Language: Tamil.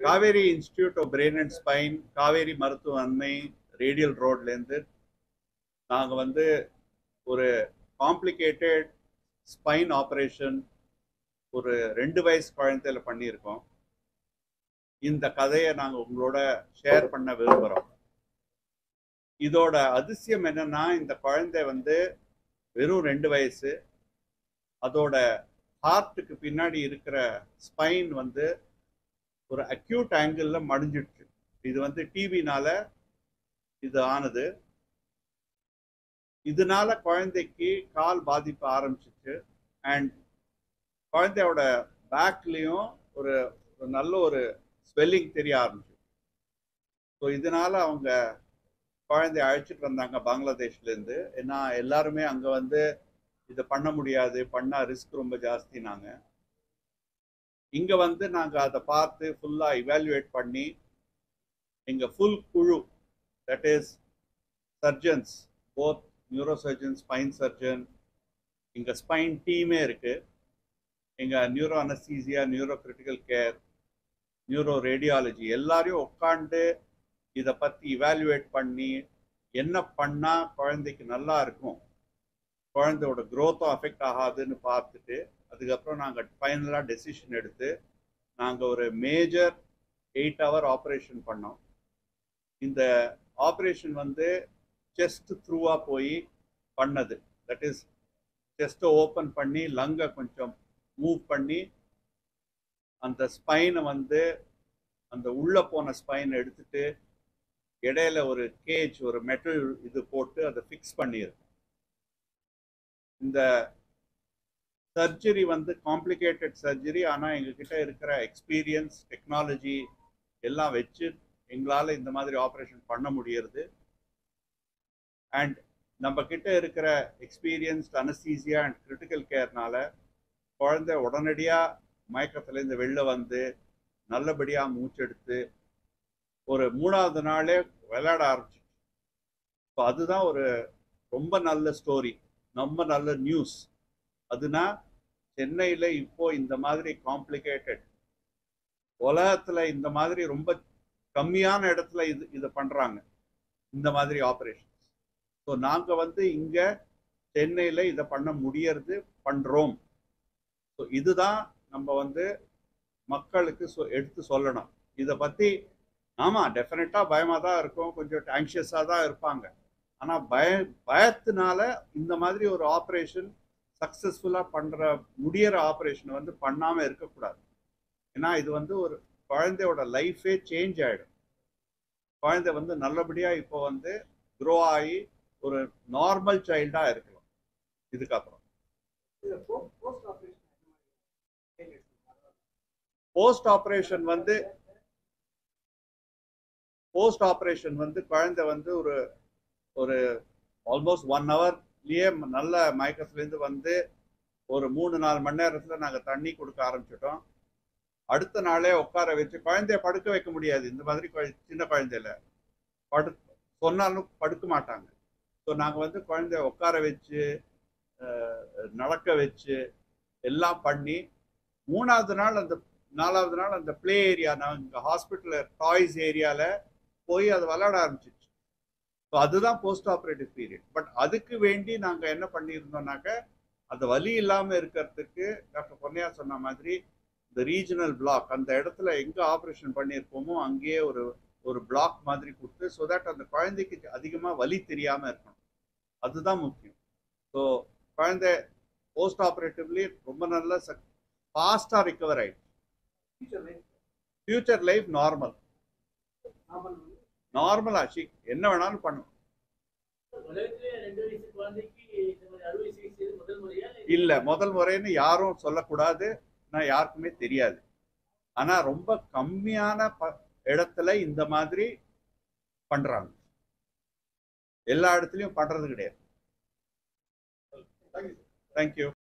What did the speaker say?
Kaveri institute of brain and spine Kaveri மருத்துவமனை ரேடியல் ரோட்லேருந்து நாங்கள் வந்து ஒரு காம்ப்ளிகேட்டட் ஸ்பைன் ஆப்ரேஷன் ஒரு ரெண்டு வயசு குழந்தையில பண்ணியிருக்கோம் இந்த கதையை நாங்கள் உங்களோட ஷேர் பண்ண விரும்புகிறோம் இதோட அதிசயம் என்னன்னா இந்த குழந்தை வந்து வெறும் ரெண்டு வயசு அதோட ஹார்ட்டுக்கு பின்னாடி இருக்கிற ஸ்பைன் வந்து ஒரு அக்யூட் ஆங்கிளில் மடிஞ்சிடுச்சு இது வந்து டிவினால இது ஆனது இதனால குழந்தைக்கு கால் பாதிப்பு ஆரம்பிச்சிச்சு அண்ட் குழந்தையோட பேக்லேயும் ஒரு ஒரு நல்ல ஒரு ஸ்வெல்லிங் தெரிய ஆரம்பிச்சு ஸோ இதனால அவங்க குழந்தைய அழைச்சிட்டு வந்தாங்க பங்களாதேஷ்லேருந்து ஏன்னா எல்லாருமே அங்கே வந்து இதை பண்ண முடியாது பண்ணால் ரிஸ்க் ரொம்ப ஜாஸ்தினாங்க இங்கே வந்து நாங்கள் அதை பார்த்து ஃபுல்லாக இவாலுவேட் பண்ணி எங்கள் ஃபுல் குழு that is surgeons both neuro surgeon spine surgeon எங்கள் ஸ்பைன் டீமே இருக்குது எங்கள் neuro anaesthesia neuro critical care neuro radiology எல்லாரையும் உட்காந்து இதை பற்றி இவாலுவேட் பண்ணி என்ன பண்ணால் குழந்தைக்கு நல்லா இருக்கும் குழந்தையோட க்ரோத்தும் அஃபெக்ட் ஆகாதுன்னு பார்த்துட்டு அதுக்கப்புறம் நாங்கள் ஃபைனலாக டெசிஷன் எடுத்து நாங்கள் ஒரு மேஜர் எயிட் ஹவர் ஆப்ரேஷன் பண்ணோம் இந்த ஆப்ரேஷன் வந்து செஸ்ட் த்ரூவாக போய் பண்ணது தட் இஸ் செஸ்ட்டை ஓப்பன் பண்ணி லங்கை கொஞ்சம் மூவ் பண்ணி அந்த ஸ்பைனை வந்து அந்த உள்ளே போன ஸ்பைனை எடுத்துட்டு இடையில ஒரு கேஜ் ஒரு மெட்டல் இது போட்டு அதை ஃபிக்ஸ் பண்ணியிருக்கோம் இந்த சர்ஜரி வந்து காம்ப்ளிகேட்டட் சர்ஜரி ஆனால் எங்ககிட்ட இருக்கிற எக்ஸ்பீரியன்ஸ் டெக்னாலஜி எல்லாம் வச்சு எங்களால் இந்த மாதிரி ஆப்ரேஷன் பண்ண முடியறது அண்ட் நம்ம கிட்ட இருக்கிற எக்ஸ்பீரியன்ஸ்ட் அனஸ்தீசியா அண்ட் கிரிட்டிக்கல் கேர்னால குழந்தை உடனடியாக மயக்கத்துலேருந்து வெளில வந்து நல்லபடியாக மூச்செடுத்து ஒரு மூணாவது நாளே விளையாட ஆரம்பிச்சிச்சு ஸோ அதுதான் ஒரு ரொம்ப நல்ல ஸ்டோரி ரொம்ப நல்ல நியூஸ் அதுனா சென்னையில் இப்போ இந்த மாதிரி காம்ப்ளிகேட்டட் உலகத்தில் இந்த மாதிரி ரொம்ப கம்மியான இடத்துல இது இதை பண்ணுறாங்க இந்த மாதிரி ஆப்ரேஷன்ஸ் ஸோ நாங்கள் வந்து இங்கே சென்னையில் இதை பண்ண முடியறது பண்ணுறோம் ஸோ இதுதான் நம்ம வந்து மக்களுக்கு சொ எடுத்து சொல்லணும் இதை பற்றி ஆமாம் டெஃபினட்டாக பயமாக தான் இருக்கும் கொஞ்சம் ஆங்ஷியஸாக தான் இருப்பாங்க ஆனால் பய பயத்தினால இந்த மாதிரி ஒரு ஆப்ரேஷன் சக்ஸஸ்ஃபுல்லாக பண்ணுற முடியிற ஆப்ரேஷனை வந்து பண்ணாமல் இருக்கக்கூடாது ஏன்னா இது வந்து ஒரு குழந்தையோட லைஃபே சேஞ்ச் ஆகிடும் குழந்தை வந்து நல்லபடியாக இப்போ வந்து க்ரோ ஆகி ஒரு நார்மல் சைல்டாக இருக்கலாம் இதுக்கப்புறம் போஸ்ட் ஆப்ரேஷன் வந்து போஸ்ட் ஆப்ரேஷன் வந்து குழந்தை வந்து ஒரு ஒரு ஆல்மோஸ்ட் ஒன் ஹவர்லயே நல்ல மயக்கத்துலேருந்து வந்து ஒரு மூணு நாலு மணி நேரத்தில் நாங்கள் தண்ணி கொடுக்க ஆரம்பிச்சிட்டோம் அடுத்த நாளே உட்கார வச்சு குழந்தைய படுக்க வைக்க முடியாது இந்த மாதிரி குழ- சின்ன குழந்தையில படு சொன்னாலும் படுக்க மாட்டாங்க ஸோ நாங்கள் வந்து குழந்தைய உட்கார வச்சு அஹ், நடக்க வச்சு எல்லாம் பண்ணி மூணாவது நாள் அந்த நாலாவது நாள் அந்த ப்ளே ஏரியா நாங்கள் ஹாஸ்பிட்டலில் டாய்ஸ் ஏரியாவில் போய் அது விளையாட ஆரம்பிச்சிச்சு ஸோ அதுதான் போஸ்ட் ஆப்ரேட்டிவ் பீரியட் பட் அதுக்கு வேண்டி நாங்கள் என்ன பண்ணியிருந்தோம்னாக்க அந்த வலி இல்லாமல் இருக்கிறதுக்கு டாக்டர் பொன்னையா சொன்ன மாதிரி இந்த ரீஜனல் பிளாக் அந்த இடத்துல எங்கே ஆப்ரேஷன் பண்ணியிருப்போமோ அங்கேயே ஒரு ஒரு பிளாக் மாதிரி கொடுத்து ஸோ தட் அந்த குழந்தைக்கு அதிகமாக வலி தெரியாமல் இருக்கணும் அதுதான் முக்கியம் ஸோ குழந்தை போஸ்ட் ஆப்ரேட்டிவ்லி ரொம்ப நல்ல ஃபாஸ்ட்டாக ரிகவர் ஆயிடுச்சு ஃபியூச்சர் லைஃப் நார்மல் நார்மல் ஆச்சு என்ன வேணாலும் பண்ணும் உலகத்திலே ரெண்டு வயசு குழந்தைக்கு இந்த மாதிரி அறுவை சிகிச்சை இது முதல் முறையா இல்ல முதல் முறைன்னு யாரும் சொல்லக்கூடாது நான் யாருக்குமே தெரியாது ஆனா ரொம்ப கம்மியான ப- இடத்துல இந்த மாதிரி பண்றாங்க எல்லா இடத்துலயும் பண்றது கிடையாது தேங்க்யூ